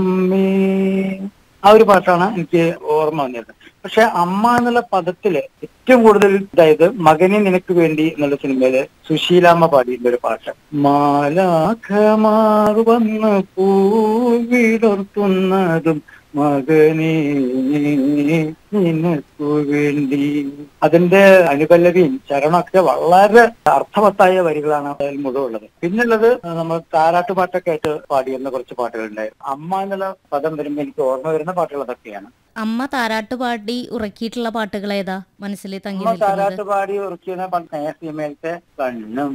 അമ്മേ ആ ഒരു പാട്ടാണ് എനിക്ക് ഓർമ്മ വന്നത് പക്ഷെ അമ്മ എന്നുള്ള പദത്തില് ഏറ്റവും കൂടുതൽ അതായത് മകനെ നിനക്ക് വേണ്ടി എന്നുള്ള സിനിമയില് സുശീലാമ്മ പാടിയിട്ടുള്ള ഒരു പാട്ട് മാലാഖമാർ വന്ന് പൂവിടർത്തുന്നതും മകനെ നിനക്കു വേണ്ടി അതിന്റെ അനുപല്ലവിയും ചരണമൊക്കെ വളരെ അർത്ഥവത്തായ വരികളാണ് അതിൽ മുഴുവുള്ളത് പിന്നുള്ളത് നമ്മൾ താരാട്ടുപാട്ടൊക്കെ ആയിട്ട് പാടിയുന്ന കുറച്ച് പാട്ടുകളുണ്ടായിരുന്നു അമ്മ എന്നുള്ള പദം വരുമ്പോൾ എനിക്ക് ഓർമ്മ വരുന്ന പാട്ടുകൾ അതൊക്കെയാണ് അമ്മ താരാട്ട് പാടി ഉറക്കിയിട്ടുള്ള പാട്ടുകൾ ഏതാ മനസ്സിൽ തങ്ങി അമ്മ നിൽക്കുന്നത് താരാട്ട് പാടി ഉറക്കിയ സിനിമയിലത്തെ കണ്ണും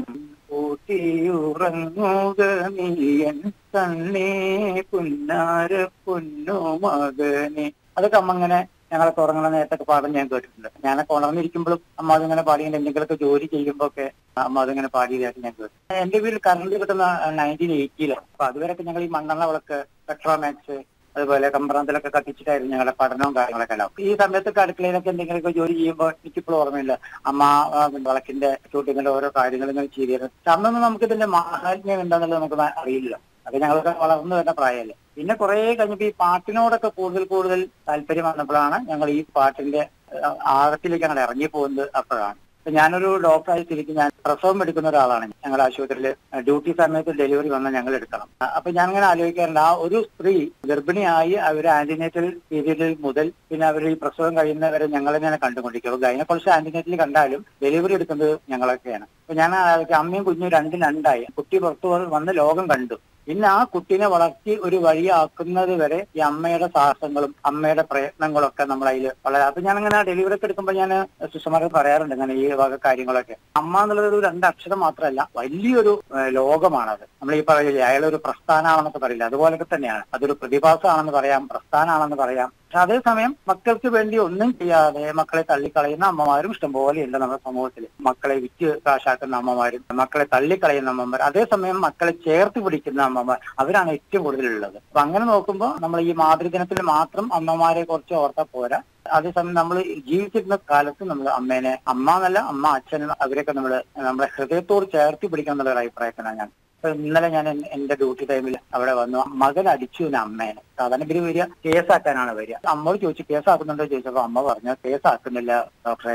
കൂട്ടിയുറങ്ങുക നീയൻ കണ്ണേ പുന്നാര പൊന്നു മകനെ അതൊക്കെ അമ്മ ഇങ്ങനെ ഞങ്ങളൊക്കെ ഉറങ്ങണ നേരത്തൊക്കെ പാടും ഞാൻ കേട്ടിട്ടുണ്ട് ഞാനൊക്കെ ഉണർന്നിരിക്കുമ്പോഴും അമ്മ അതിങ്ങനെ പാടിയിട്ട് എന്തെങ്കിലുമൊക്കെ ജോലി ചെയ്യുമ്പോ ഒക്കെ അമ്മ അതിങ്ങനെ പാടിയതായിട്ട് ഞാൻ കേട്ടു എന്റെ വീട്ടിൽ കറണ്ട് കിട്ടുന്ന നയൻറ്റീൻ എയ്റ്റിയിലാണ് അപ്പൊ അതുവരെയൊക്കെ ഞങ്ങൾ ഈ മണ്ണെണ്ണ വിളക്ക് പെട്രോമാക്സ് അതുപോലെ കമ്പ്രാന്തിലൊക്കെ കത്തിച്ചിട്ടായിരുന്നു ഞങ്ങളുടെ പഠനവും കാര്യങ്ങളൊക്കെ എല്ലാം ഈ സമയത്തൊക്കെ അടുക്കളയിലൊക്കെ എന്തെങ്കിലുമൊക്കെ ജോലി ചെയ്യുമ്പോൾ എനിക്കിപ്പോഴും ഓർമ്മയില്ല അമ്മ ആ, വിളക്കിന്റെ ചൂട്ടിന്റെ ഓരോ കാര്യങ്ങൾ ഇങ്ങനെ ചെയ്തിരുന്നു പക്ഷെ അന്നൊന്നും നമുക്ക് ഇതിന്റെ മാഹാത്മ്യം എന്താണെന്നുള്ളത് നമുക്ക് ന- അറിയില്ല അത് ഞങ്ങളൊക്കെ വളർന്നു വരുന്ന പ്രായമല്ലേ പിന്നെ കുറെ കഴിഞ്ഞപ്പോ ഈ പാട്ടിനോടൊക്കെ കൂടുതൽ കൂടുതൽ താല്പര്യം വന്നപ്പോഴാണ് ഞങ്ങൾ ഈ പാട്ടിന്റെ ആ, ആഴത്തിലേക്ക് ഞങ്ങൾ ഇറങ്ങി പോകുന്നത് അപ്പോഴാണ് ഇപ്പൊ ഞാനൊരു ഡോക്ടറായി തിരിച്ച് ഞാൻ പ്രസവം എടുക്കുന്ന ഒരാളാണ് ഞങ്ങളുടെ ആശുപത്രിയിൽ ഡ്യൂട്ടി സമയത്ത് ഡെലിവറി വന്നാൽ ഞങ്ങൾ എടുക്കണം ആ, അപ്പൊ ഞാൻ അങ്ങനെ ആലോചിക്കാറുണ്ട് ആ ഒരു സ്ത്രീ ഗർഭിണിയായി അവർ ആന്റിനേറ്റൽ പീരീഡിൽ മുതൽ പിന്നെ അവർ ഈ പ്രസവം കഴിയുന്നവരെ ഞങ്ങൾ തന്നെയാണ് കണ്ടുകൊണ്ടിരിക്കുന്നത് ഗൈനക്കോളജി ആന്റിനേറ്റൽ കണ്ടാലും ഡെലിവറി എടുക്കുന്നത് ഞങ്ങളൊക്കെയാണ് അപ്പൊ ഞാൻ ആലോചിക്കാം, അമ്മയും കുഞ്ഞും രണ്ടും രണ്ടായി കുട്ടി പുറത്തു വന്ന് വന്ന് ലോകം കണ്ടു പിന്നെ ആ കുട്ടീനെ വളർത്തി ഒരു വഴിയാക്കുന്നത് വരെ ഈ അമ്മയുടെ സാഹസങ്ങളും അമ്മയുടെ പ്രയത്നങ്ങളും ഒക്കെ നമ്മൾ അതിൽ വളരെ അപ്പൊ ഞാൻ അങ്ങനെ ഡെലിവറി ഒക്കെ എടുക്കുമ്പോൾ ഞാൻ സുഷമാർക്ക് പറയാറുണ്ട് അങ്ങനെ ഈ വക കാര്യങ്ങളൊക്കെ അമ്മ എന്നുള്ളത് ഒരു രണ്ടക്ഷരം മാത്രമല്ല വലിയൊരു ഏഹ്, ലോകമാണത് നമ്മൾ ഈ പറയില്ലേ അയാളൊരു പ്രസ്ഥാനമാണെന്നൊക്കെ പറയില്ല അതുപോലൊക്കെ തന്നെയാണ് അതൊരു പ്രതിഭാസമാണെന്ന് പറയാം പ്രസ്ഥാനമാണെന്ന് പറയാം പക്ഷെ അതേസമയം മക്കൾക്ക് വേണ്ടി ഒന്നും ചെയ്യാതെ മക്കളെ തള്ളിക്കളയുന്ന അമ്മമാരും ഇഷ്ടംപോലെ ഉണ്ട് നമ്മുടെ സമൂഹത്തിൽ മക്കളെ വിറ്റ് കാശാക്കുന്ന അമ്മമാരും മക്കളെ തള്ളിക്കളയുന്ന അമ്മമാർ അതേസമയം മക്കളെ ചേർത്ത് പിടിക്കുന്ന അമ്മമാർ അവരാണ് ഏറ്റവും കൂടുതലുള്ളത് അപ്പൊ അങ്ങനെ നോക്കുമ്പോൾ നമ്മൾ ഈ മാതൃദിനത്തിൽ മാത്രം അമ്മമാരെ കുറിച്ച് ഓർത്താൽ പോരാ അതേസമയം നമ്മൾ ജീവിച്ചിരുന്ന കാലത്ത് നമ്മൾ അമ്മേനെ അമ്മ എന്നല്ല അമ്മ അച്ഛൻ അവരെയൊക്കെ നമ്മൾ നമ്മുടെ ഹൃദയത്തോട് ചേർത്ത് പിടിക്കണം എന്നുള്ള ഒരു അഭിപ്രായത്തിലാണ് ഞാൻ ഇപ്പൊ ഇന്നലെ ഞാൻ എൻ- എന്റെ ഡ്യൂട്ടി ടൈമിൽ അവിടെ വന്നു മകൻ അടിച്ചു എന്നെ അമ്മേനെ സാധാരണ ഇവര് വരിക കേസാക്കാനാണ് വരിക അമ്മയോട് ചോദിച്ചു കേസാക്കുന്നുണ്ടോ ചോദിച്ചപ്പോ അമ്മ പറഞ്ഞു കേസാക്കുന്നില്ല ഡോക്ടറെ